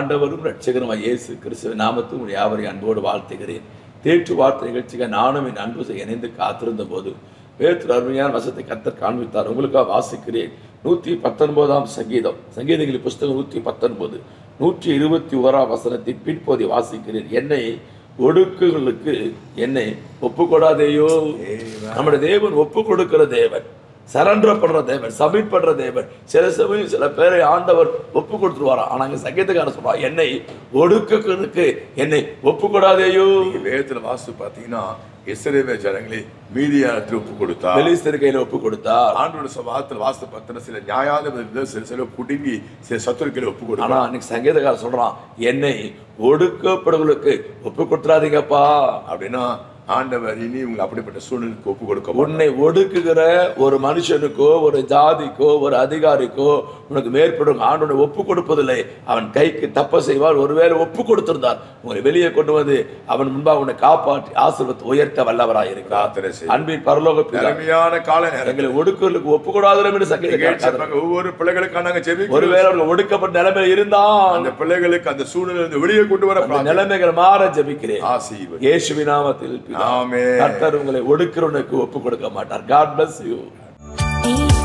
ஆண்டவரும் ரட்சகருமாய் இயேசு கிறிஸ்துவ நாமத்தில் உங்கள் யாவரையும் அன்போடு வாழ்த்துகிறேன் தேற்று வார்த்தை நிகழ்ச்சிக்கு நானும் என் அன்பு செய்ய இணைந்து காத்திருந்த போது பேத்து அருமையான வசத்தை கத்தர் காண்பித்தார் உங்களுக்காக வாசிக்கிறேன் நூற்றி பத்தொன்பதாம் சங்கீதம் சங்கீதங்களின் புஸ்தகம் நூற்றி பத்தொன்பது நூற்றி இருபத்தி ஓராம் வசனத்தை பின்போதை வாசிக்கிறேன் என்னை ஒடுக்குகளுக்கு என்னை ஒப்பு கொடாதேயோ நம்முடைய தேவன் ஒப்பு கொடுக்கிற தேவன் சரண்டர் பண்ற தேவன் சப்மிட் பண்ற தேவன் சில சமயம் சில பேரை ஆண்டவர் ஒப்பு கொடுத்துருவாராம் ஆனா அங்க சங்கீதக்காரன் சொல்றா என்னை ஒடுக்குகளுக்கு என்னை ஒப்பு கொடாதேயோ நீங்க வேதத்துல வாசி பார்த்தீங்கன்னா இஸ்ரேல் ஜனங்களே மீதியானத்தில் ஒப்பு கொடுத்தார் பெலிஸ்தர் கையில ஒப்பு கொடுத்தார் ஆண்டோட சபாத்தில் வாச பத்தின சில நியாயாதிபதிகள் சில சில குடுங்கி சில சத்துருக்களை ஒப்பு ஆனா கொடுத்தார் அன்னைக்கு சங்கீதக்காரன் சொல்றான் என்னை ஒடுக்கப்படுகளுக்கு ஒப்பு கொடுத்துறாதீங்கப்பா அப்படின்னா ஆண்டவர் இனி உங்களை அப்படிப்பட்ட சூழ்நிலைக்கு ஒப்பு கொடுக்க மாட்டார். உன்னை ஒடுக்குகிற ஒரு மனுஷனுக்கோ ஒரு ஜாதிக்கோ ஒரு அதிகாரிக்கோ உனக்கு மேற்படும் ஆண்டவனை ஒப்பு கொடுப்பதில்லை அவன் கைக்கு தப்ப செய்வார் ஒருவேளை ஒப்பு கொடுத்திருந்தார் உங்களை வெளியே கொண்டு வந்து அவன் முன்பாக உன்னை காப்பாற்றி ஆசீர்வத்தை உயர்த்த வல்லவராய் இருக்கிறார் பிரார்த்தனை செய்யும். அன்பின் பரலோக பிதா, அருமையான கால நேரம் எங்களை ஒடுக்குகளுக்கு ஒப்பு கொடாதரம் என்று நிகழ்ச்சி சங்கீதக்காரன் பாருங்க, ஒவ்வொரு பிள்ளைகளுக்காக நாங்க ஜெபிக்கிறோம் ஒருவேளை அவர்கள் ஒடுக்கப்பட்ட நிலைமையில் இருந்தால் அந்த பிள்ளைகளுக்கு அந்த சூழ்நிலை இருந்து வெளியே கொண்டு வர அந்த நிலைமைகள் மாற ஜெபிக்கிறேன் ஆசீர்வதி இயேசுவின் நாமத்தில் பிதா. ஆமென். கர்த்தர் உங்களை ஒடுக்கிறவனுக்கு ஒப்பு கொடுக்க மாட்டார் காட் bless you நீ